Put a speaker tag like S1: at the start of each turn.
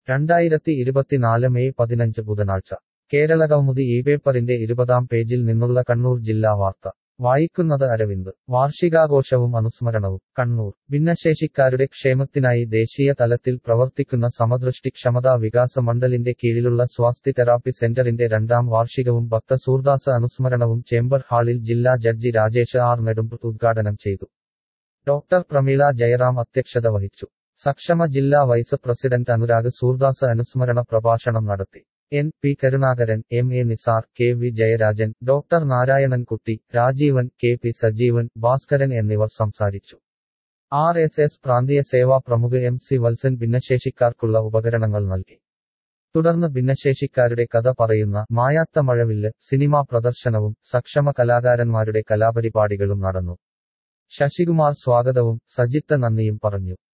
S1: രണ്ടായിരത്തി ഇരുപത്തിനാല് മെയ് പതിനഞ്ച് ബുധനാഴ്ച കേരള കൗമുദി ഈ പേപ്പറിന്റെ ഇരുപതാം പേജിൽ നിന്നുള്ള കണ്ണൂർ ജില്ലാ വാർത്ത വായിക്കുന്നത് അരവിന്ദ് വാർഷികാഘോഷവും അനുസ്മരണവും കണ്ണൂർ ഭിന്നശേഷിക്കാരുടെ ക്ഷേമത്തിനായി ദേശീയ തലത്തിൽ പ്രവർത്തിക്കുന്ന സമദൃഷ്ടി ക്ഷമതാ വികാസ മണ്ഡലിന്റെ കീഴിലുള്ള സ്വാസ്ഥ്യ തെറാപ്പി സെന്ററിന്റെ രണ്ടാം വാർഷികവും ഭക്ത സൂർദാസ അനുസ്മരണവും ചേംബർ ഹാളിൽ ജില്ലാ ജഡ്ജി രാജേഷ് ആർ നെടുമ്പ് ഉദ്ഘാടനം ചെയ്തു ഡോക്ടർ പ്രമീള ജയറാം അധ്യക്ഷത വഹിച്ചു സക്ഷമ ജില്ലാ വൈസ് പ്രസിഡന്റ് അനുരാഗ് സൂർദാസ് അനുസ്മരണ പ്രഭാഷണം നടത്തി N P Karunakaran M A Nisar K V Jayarajan doctor Narayanankutty Rajeevan K P Sajeevan Bhaskaran എന്നിവർ സംസാരിച്ചു ആർ എസ് എസ് പ്രാന്തീയ സേവാ പ്രമുഖ എം സി വത്സൻ ഭിന്നശേഷിക്കാർക്കുള്ള ഉപകരണങ്ങൾ നൽകി തുടർന്ന് ഭിന്നശേഷിക്കാരുടെ കഥ പറയുന്ന മായാത്ത മഴവില്ല് സിനിമാ പ്രദർശനവും സക്ഷമ കലാകാരന്മാരുടെ കലാപരിപാടികളും നടന്നു ശശികുമാർ സ്വാഗതവും സജിത്ത് നന്ദിയും പറഞ്ഞു